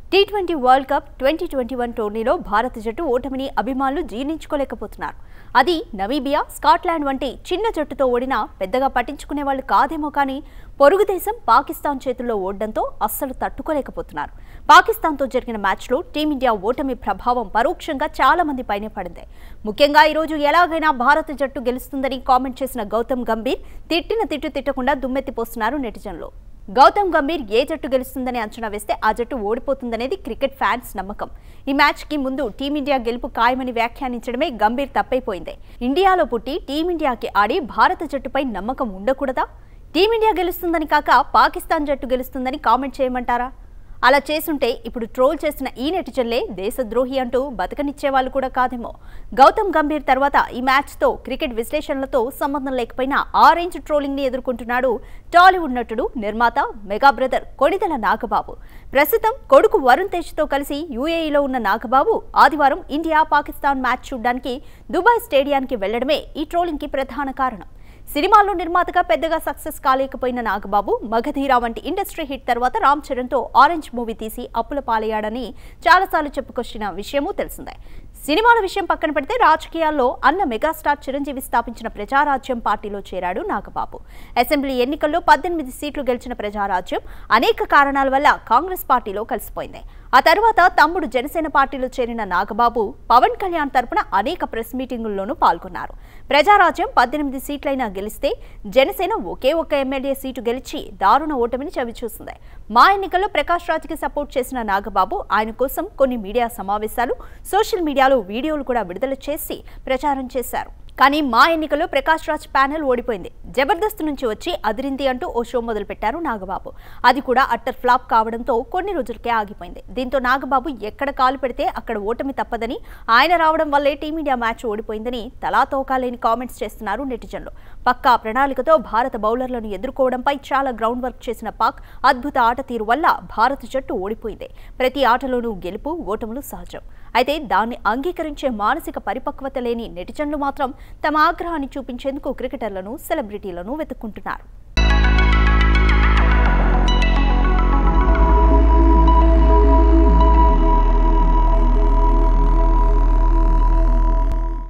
tea twenty world cup twenty twenty one టోర్నీలో భారత జట్టు ఓటమిని అభిమానులు జీర్ణించుకోలేకపోతున్నారు అది నమీబియా స్కాట్లాండ్ వంటి చిన్న జట్టుతో ఓడినా పెద్దగా పట్టించుకునే వాళ్ళు కాదేమో కానీ పొరుగు దేశం పాకిస్తాన్ చేతుల్లో ఓడడంతో అస్సలు తట్టుకోలేకపోతున్నారు పాకిస్తాన్తో జరిగిన మ్యాచ్లో టీమిండియా ఓటమి ప్రభావం పరోక్షంగా చాలా మంది పైనే పడింది ముఖ్యంగా ఈరోజు ఎలాగైనా భారత జట్టు గెలుస్తుందని కామెంట్ చేసిన గౌతమ్ గంభీర్ తిట్టిన తిట్టు తిట్టకుండా దుమ్మెత్తిపోస్తున్నారు నెటిజన్లు గౌతమ్ గంభీర్ ఏ జట్టు గెలుస్తుందని అంచనా వేస్తే ఆ జట్టు ఓడిపోతుందనేది క్రికెట్ ఫ్యాన్స్ నమ్మకం ఈ మ్యాచ్ కి ముందు టీమిండియా గెలుపు ఖాయమని వ్యాఖ్యానించడమే గంభీర్ తప్పైపోయింది ఇండియాలో పుట్టి టీమిండియాకి ఆడి భారత జట్టుపై నమ్మకం ఉండకూడదా టీమిండియా గెలుస్తుందని కాక పాకిస్తాన్ జట్టు గెలుస్తుందని కామెంట్ చేయమంటారా అలా చేసుంటే ఇప్పుడు ట్రోల్ చేసిన ఈ నెటిజన్లే దేశద్రోహి అంటూ బతకనిచ్చే వాళ్ళు కూడా కాదేమో గౌతమ్ గంభీర్ తర్వాత ఈ మ్యాచ్తో క్రికెట్ విశ్లేషణలతో సంబంధం లేకపోయినా ఆ రేంజ్ ట్రోలింగ్ని ఎదుర్కొంటున్నాడు టాలీవుడ్ నటుడు నిర్మాత మెగా బ్రదర్ కొడిదల నాగబాబు ప్రస్తుతం కొడుకు వరుణ్ తేజ్తో కలిసి యూఏఈలో ఉన్న నాగబాబు ఆదివారం ఇండియా పాకిస్తాన్ మ్యాచ్ చూడడానికి దుబాయ్ స్టేడియానికి వెళ్లడమే ఈ ట్రోలింగ్కి ప్రధాన కారణం సినిమాల్లో నిర్మాతగా పెద్దగా సక్సెస్ కాలేకపోయిన నాగబాబు మగధీరా వంటి ఇండస్ట్రీ హిట్ తర్వాత రామ్ చరణ్తో ఆరెంజ్ మూవీ తీసి అప్పుల పాలయ్యాడని చాలాసార్లు చెప్పుకొచ్చిన విషయమూ తెలిసిందే సినిమాల విషయం పక్కన పెడితే రాజకీయాల్లో అన్న మెగాస్టార్ చిరంజీవి స్థాపించిన ప్రజారాజ్యం పార్టీలో చేరాడు నాగబాబు అసెంబ్లీ ఎన్నికల్లో పద్దెనిమిది సీట్లు గెలిచిన ప్రజారాజ్యం అనేక కారణాల వల్ల కాంగ్రెస్ పార్టీలో కలిసిపోయింది ఆ తర్వాత తమ్ముడు జనసేన పార్టీలో చేరిన నాగబాబు పవన్ కళ్యాణ్ తరపున అనేక ప్రెస్ మీటింగుల్లోనూ పాల్గొన్నారు ప్రజారాజ్యం పద్దెనిమిది సీట్లైనా గెలిస్తే జనసేన ఒకే ఒక్క ఎమ్మెల్యే సీటు గెలిచి దారుణ ఓటమిని చవిచూసింది మా ఎన్నికల్లో ప్రకాష్ రాజ్కి సపోర్ట్ చేసిన నాగబాబు ఆయన కోసం కొన్ని మీడియా సమావేశాలు సోషల్ మీడియాలో వీడియోలు కూడా విడుదల చేసి ప్రచారం చేశారు కానీ మా ఎన్నికల్లో ప్రకాష్ రాజ్ ప్యానెల్ ఓడిపోయింది జబర్దస్త్ నుంచి వచ్చి అదిరింది అంటూ ఓ షో మొదలుపెట్టారు నాగబాబు అది కూడా అట్టర్ ఫ్లాప్ కావడంతో కొన్ని రోజులకే ఆగిపోయింది దీంతో నాగబాబు ఎక్కడ కాలు పెడితే అక్కడ ఓటమి తప్పదని ఆయన రావడం వల్లే టీమిండియా మ్యాచ్ ఓడిపోయిందని తలా తోకాలేని కామెంట్స్ చేస్తున్నారు నెటిజన్లు పక్కా ప్రణాళికతో భారత బౌలర్లను ఎదుర్కోవడంపై చాలా గ్రౌండ్ వర్క్ చేసిన పాక్ అద్భుత ఆట తీరు వల్ల భారత జట్టు ఓడిపోయింది ప్రతి ఆటలోనూ గెలుపు ఓటములు సహజం అయితే దాన్ని అంగీకరించే మానసిక పరిపక్వత లేని నెటిజన్లు మాత్రం తమ ఆగ్రహాన్ని చూపించేందుకు క్రికెటర్లను సెలబ్రిటీలను వెతుక్కుంటున్నారు